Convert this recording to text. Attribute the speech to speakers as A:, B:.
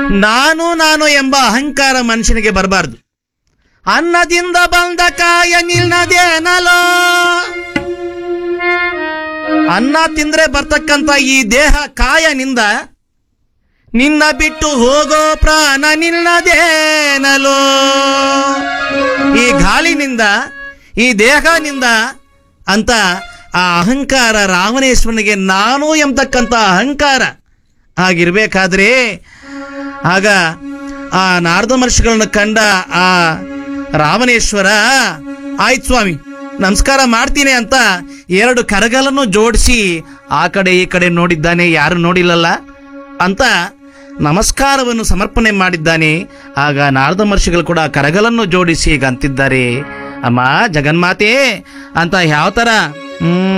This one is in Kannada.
A: ನಾನು ನಾನು ಎಂಬ ಅಹಂಕಾರ ಮನುಷ್ಯನಿಗೆ ಬರಬಾರ್ದು ಅನ್ನದಿಂದ ಬಂದ ಕಾಯ ನಿಲ್ನದೇನಲೋ ಅನ್ನ ತಿಂದ್ರೆ ಬರ್ತಕ್ಕಂತ ಈ ದೇಹ ಕಾಯನಿಂದ ನಿನ್ನ ಬಿಟ್ಟು ಹೋಗೋ ಪ್ರಾಣ ನಿನ್ನದೇನಲೋ ಈ ಗಾಳಿನಿಂದ ಈ ದೇಹನಿಂದ ಅಂತ ಆ ಅಹಂಕಾರ ರಾವಣೇಶ್ವರನಿಗೆ ನಾನು ಎಂಬತಕ್ಕಂಥ ಅಹಂಕಾರ ಆಗಿರ್ಬೇಕಾದ್ರೆ ಆಗ ಆ ನಾರದ ಮಹರ್ಷಿಗಳನ್ನ ಕಂಡ ಆ ರಾವಣೇಶ್ವರ ಆಯ್ತು ಸ್ವಾಮಿ ನಮಸ್ಕಾರ ಮಾಡ್ತೀನಿ ಅಂತ ಎರಡು ಕರಗಲನ್ನು ಜೋಡಿಸಿ ಆ ಕಡೆ ಈ ಕಡೆ ನೋಡಿದ್ದಾನೆ ಯಾರು ನೋಡಿಲ್ಲಲ್ಲ ಅಂತ ನಮಸ್ಕಾರವನ್ನು ಸಮರ್ಪಣೆ ಮಾಡಿದ್ದಾನೆ ಆಗ ನಾರದ ಮಹರ್ಷಿಗಳು ಕೂಡ ಕರಗಲನ್ನು ಜೋಡಿಸಿ ಈಗ ಅಂತಿದ್ದಾರೆ ಅಮ್ಮ ಜಗನ್ಮಾತೆ ಅಂತ ಯಾವ ತರ ಹ್ಮ್